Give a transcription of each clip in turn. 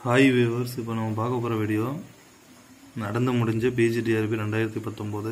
hi viewers இப்போ நம்ம பார்க்க போகிற வீடியோ நடந்து முடிஞ்ச பிஜிடிஆர்பி ரெண்டாயிரத்தி பத்தொம்போது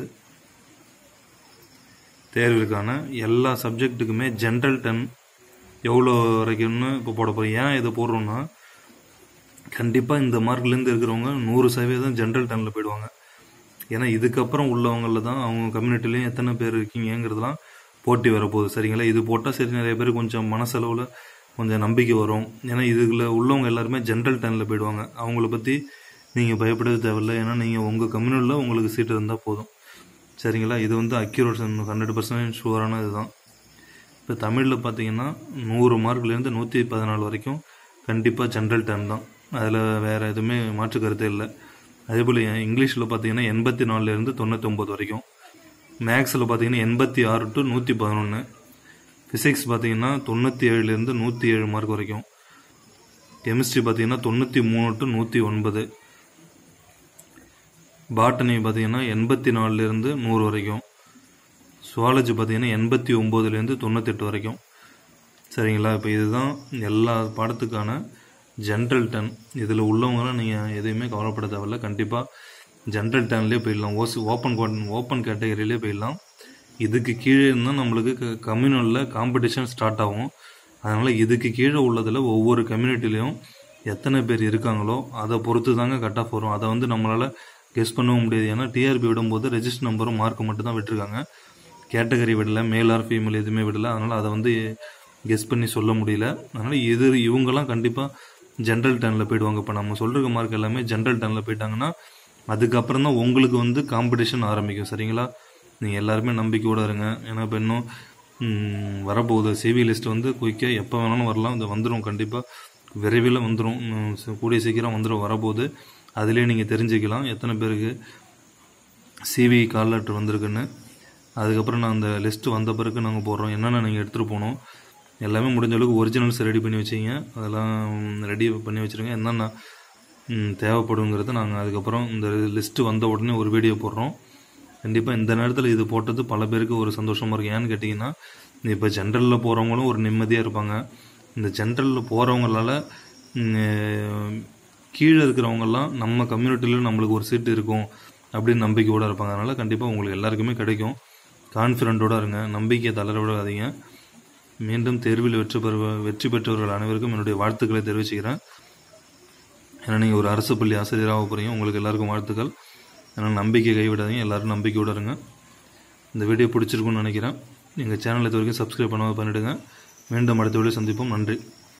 தேர்விற்கான எல்லா சப்ஜெக்ட்டுக்குமே ஜென்ரல் டென் எவ்வளோ வரைக்கும்னு இப்போ போட போகிறோம் ஏன் இதை போடுறோம்னா கண்டிப்பாக இந்த மார்க்லேருந்து இருக்கிறவங்க நூறு சதவீதம் ஜென்ரல் டென்னில் போயிடுவாங்க ஏன்னா இதுக்கப்புறம் உள்ளவங்களில் தான் அவங்க கம்யூனிட்டிலையும் எத்தனை பேர் இருக்கீங்கிறதுலாம் போட்டி வரப்போகுது சரிங்களா இது போட்டால் சரி நிறைய பேர் கொஞ்சம் மனசளவில் கொஞ்சம் நம்பிக்கை வரும் ஏன்னா இதுக்குள்ள உள்ளவங்க எல்லாருமே ஜென்ரல் டென்னில் போயிடுவாங்க அவங்கள பற்றி நீங்கள் பயப்படவே தேவையில்லை ஏன்னா நீங்கள் உங்கள் கம்யூனிட்டியில் உங்களுக்கு சீட் இருந்தால் போதும் சரிங்களா இது வந்து அக்யூரேஷன் ஹண்ட்ரட் பர்சன்டேஜ் ஷுவரான இதுதான் இப்போ தமிழில் பார்த்தீங்கன்னா நூறு மார்க்லேருந்து நூற்றி பதினாலு வரைக்கும் கண்டிப்பாக ஜென்ரல் டென் தான் அதில் வேறு எதுவுமே மாற்று கருத்தே இல்லை அதே போல் இங்கிலீஷில் பார்த்தீங்கன்னா எண்பத்தி நாலுலேருந்து தொண்ணூத்தொம்பது வரைக்கும் மேக்ஸில் பார்த்தீங்கன்னா எண்பத்தி ஆறு டு நூற்றி பதினொன்று ஃபிசிக்ஸ் பார்த்தீங்கன்னா தொண்ணூற்றி ஏழுலேருந்து நூற்றி ஏழு மார்க் வரைக்கும் கெமிஸ்ட்ரி பார்த்தீங்கன்னா தொண்ணூற்றி மூணு டு நூற்றி ஒன்பது பாட்டனி பார்த்தீங்கன்னா எண்பத்தி நாலுலேருந்து நூறு வரைக்கும் சுவாலஜி பார்த்தீங்கன்னா எண்பத்தி ஒம்போதுலேருந்து தொண்ணூத்தெட்டு வரைக்கும் சரிங்களா இப்போ இதுதான் எல்லா பாடத்துக்கான ஜென்ரல் டென் இதில் உள்ளவங்களாம் நீங்கள் எதையுமே கவலைப்பட தேவையில்ல கண்டிப்பாக ஜென்ரல் டென்லேயே போயிடலாம் ஓசி ஓப்பன் ஓப்பன் கேட்டகரியிலே போயிடலாம் இதுக்கு கீழே இருந்தால் நம்மளுக்கு கம்யூனலில் காம்படிஷன் ஸ்டார்ட் ஆகும் அதனால் இதுக்கு கீழே உள்ளதில் ஒவ்வொரு கம்யூனிட்டிலையும் எத்தனை பேர் இருக்காங்களோ அதை பொறுத்து தாங்க கட் ஆஃப் வரும் அதை வந்து நம்மளால் கெஸ் பண்ணவும் முடியாது ஏன்னா டிஆர்பி விடும்போது ரெஜிஸ்டர் நம்பரும் மார்க்கும் மட்டும் தான் விட்டுருக்காங்க கேட்டகரி விடல மேல் ஆர் ஃபீமேல் எதுவுமே விடல அதனால் அதை வந்து கெஸ் பண்ணி சொல்ல முடியல அதனால் இது இவங்கெல்லாம் கண்டிப்பாக ஜென்ரல் டெனில் போயிடுவாங்க இப்போ நம்ம சொல்கிற மார்க் எல்லாமே ஜென்ரல் டெனில் போயிட்டாங்கன்னா அதுக்கப்புறம் தான் உங்களுக்கு வந்து காம்படிஷன் ஆரம்பிக்கும் சரிங்களா நீங்கள் எல்லாருமே நம்பிக்கையோடு இருங்க ஏன்னா இப்போ இன்னும் வரப்போகுது சிவி லிஸ்ட் வந்து குயிக்காக எப்போ வேணாலும் வரலாம் இது வந்துடும் கண்டிப்பாக விரைவில் வந்துடும் கூடிய சீக்கிரம் வந்துடும் வரப்போகுது அதிலே நீங்கள் தெரிஞ்சுக்கலாம் எத்தனை பேருக்கு சிவி கால் லெட்டர் வந்திருக்குன்னு அதுக்கப்புறம் நான் அந்த லிஸ்ட்டு வந்த பிறகு நாங்கள் போடுறோம் என்னென்ன நீங்கள் எடுத்துகிட்டு போகணும் எல்லாமே முடிஞ்ச அளவுக்கு ஒரிஜினல்ஸ் ரெடி பண்ணி வச்சிங்க அதெல்லாம் ரெடி பண்ணி வச்சுருங்க என்னென்ன தேவைப்படுங்கிறத நாங்கள் அதுக்கப்புறம் இந்த லிஸ்ட்டு வந்த உடனே ஒரு வீடியோ போடுறோம் கண்டிப்பாக இந்த நேரத்தில் இது போட்டது பல பேருக்கு ஒரு சந்தோஷமாக இருக்கும் ஏன்னு கேட்டிங்கன்னா இப்போ ஜென்ரலில் போகிறவங்களும் ஒரு நிம்மதியாக இருப்பாங்க இந்த ஜென்ரலில் போகிறவங்களால கீழே இருக்கிறவங்கெல்லாம் நம்ம கம்யூனிட்டியில் நம்மளுக்கு ஒரு சீட்டு இருக்கும் அப்படின்னு நம்பிக்கையோடு இருப்பாங்க அதனால் கண்டிப்பாக உங்களுக்கு எல்லாருக்குமே கிடைக்கும் கான்ஃபிடென்ட்டோடு இருங்க நம்பிக்கையை தளர விடாதீங்க மீண்டும் தேர்வில் வெற்றி பெற வெற்றி பெற்றவர்கள் அனைவருக்கும் என்னுடைய வாழ்த்துக்களை தெரிவிச்சுக்கிறேன் ஏன்னா நீங்கள் ஒரு அரசு பள்ளி ஆசிரியராக போகிறீங்க உங்களுக்கு எல்லாருக்கும் வாழ்த்துக்கள் அதனால் நம்பிக்கை கைவிடாதீங்க எல்லோரும் நம்பிக்கையோடு இருங்க இந்த வீடியோ பிடிச்சிருக்குன்னு நினைக்கிறேன் எங்கள் சேனல் இது வரைக்கும் சப்ஸ்கிரைப் பண்ணாமல் பண்ணிவிடுங்க மீண்டும் அடுத்த வீடியோ சந்திப்போம் நன்றி